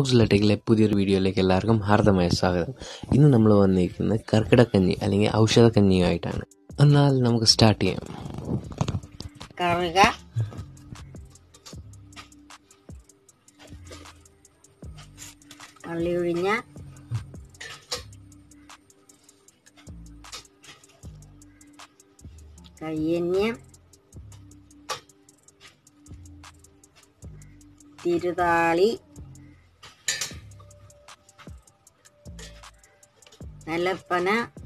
Talks ലട്ടക്കിലെ പുതിയൊരു വീഡിയോയിലേക്ക് എല്ലാവർക്കും ഹാർദമായ സ്വാഗതം ഇന്ന് നമ്മൾ വന്നിരിക്കുന്നത് കർക്കിടക്കഞ്ഞി അല്ലെങ്കിൽ ഔഷധക്കഞ്ഞിയുമായിട്ടാണ് എന്നാൽ നമുക്ക് സ്റ്റാർട്ട് ചെയ്യാം കറുക വള്ളി ഒഴിഞ്ഞ കയ്യന്യം തിരുതാളി നിലപ്പന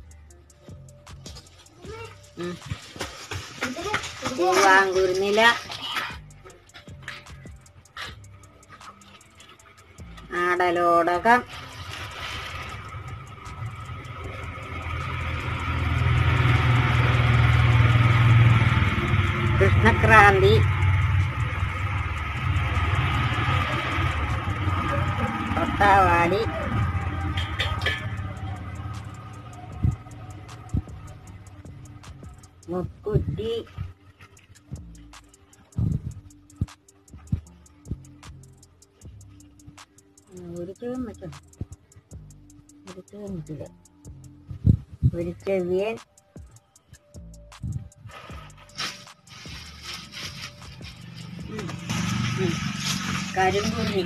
ഉം. പൂവാങ്കുരുന്നില ആടലോടകം കൃഷ്ണക്രാന്തി തൊട്ടാവാടി മുക്കുറ്റി ഒരു ചെവിയൻ വെച്ചോ ഒരു ചെവിയൻ വെച്ചില്ല ഒരു ചെവിയൻ ഉം, ഉം. കരിങ്കുരുണി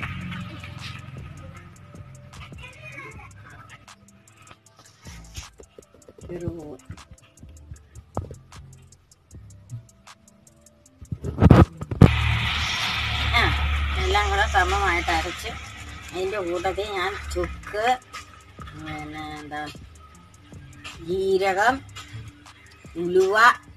ചെറുപൂവ് ആ എല്ലാം കൂടെ സമമായിട്ട് അരച്ച് അതിൻ്റെ കൂട്ടത്തിൽ ഞാൻ ചുക്ക് പിന്നെ എന്താ ജീരകം ഉലുവ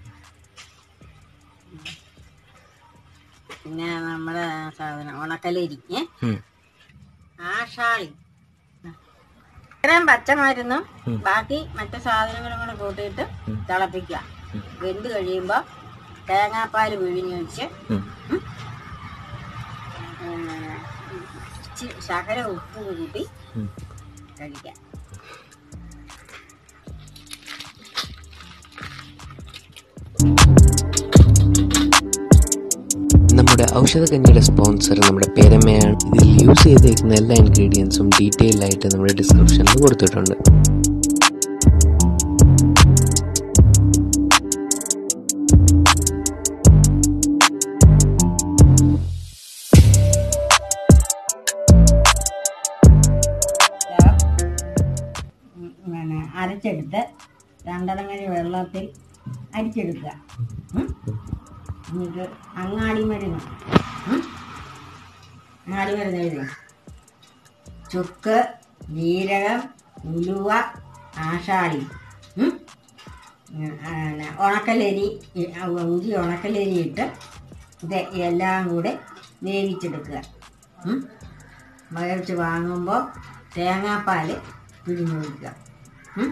പിന്നെ നമ്മുടെ സാധനം ഉണക്കലരി ഏ? ഉം. ആഷാളി ഇത്രയും പച്ചമരുന്നും ഉം. ബാക്കി മറ്റു സാധനങ്ങളും കൂടെ കൂട്ടിയിട്ട് ഉം. തിളപ്പിക്കുക ഉം. വെന്ത് കഴിയുമ്പോൾ തേങ്ങാപ്പാൽ പിഴിഞ്ഞ് വെച്ച് ഉം. പിന്നെ ഇച്ചി- ശകല ഉപ്പ് കൂട്ടി ഉം. കഴിക്കാം നമ്മുടെ ഔഷധക്കഞ്ഞിയുടെ സ്പോൺസർ നമ്മുടെ പേരമ്മയാണ് ഇതിൽ യൂസ് ചെയ്തേക്കുന്ന എല്ലാ ഇൻഗ്രീഡിയൻസും ഡീറ്റെയിൽ ആയിട്ട് നമ്മുടെ ഡിസ്ക്രിപ്ഷനിൽ കൊടുത്തിട്ടുണ്ട് ഉം, പിന്നെ അരച്ചെടുത്ത് രണ്ടടങ്ങഴി വെള്ളത്തിൽ അരിച്ചെടുക്കുക ഉം. എന്നിട്ട് അങ്ങാടി മരുന്ന് ഉം. അങ്ങാടി മരുന്ന് എഴുതി ചുക്ക് ജീരകം ഉലുവ ആഷാളി ഉം. ഉം, ആ, പിന്നെ ഉണക്കലരി ഇ- ആ, ഇഞ്ചി ഉണക്കലരി ഇട്ട് ഇത് എല്ലാം കൂടെ വേവിച്ചെടുക്കുക ഉം. വേവിച്ച് വാങ്ങുമ്പോൾ തേങ്ങാപ്പാൽ പിഴിഞ്ഞ് ഒഴിക്കുക ഉം.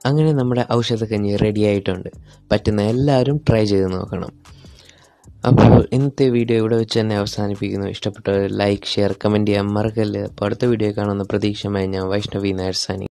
അങ്ങനെ നമ്മുടെ ഔഷധക്കഞ്ഞി റെഡി ആയിട്ടുണ്ട് പറ്റുന്ന എല്ലാവരും ട്രൈ ചെയ്ത് നോക്കണം അപ്പോൾ ഇന്നത്തെ വീഡിയോ ഇവിടെ വെച്ച് തന്നെ അവസാനിപ്പിക്കുന്നു ഇഷ്ടപ്പെട്ടവർ ലൈക്ക് ഷെയർ കമൻറ്റ് ചെയ്യാൻ മറക്കല്ല് അപ്പോൾ അടുത്ത വീഡിയോ കാണുന്ന പ്രതീക്ഷയുമായി ഞാൻ വൈഷ്ണവി നായർ സാനി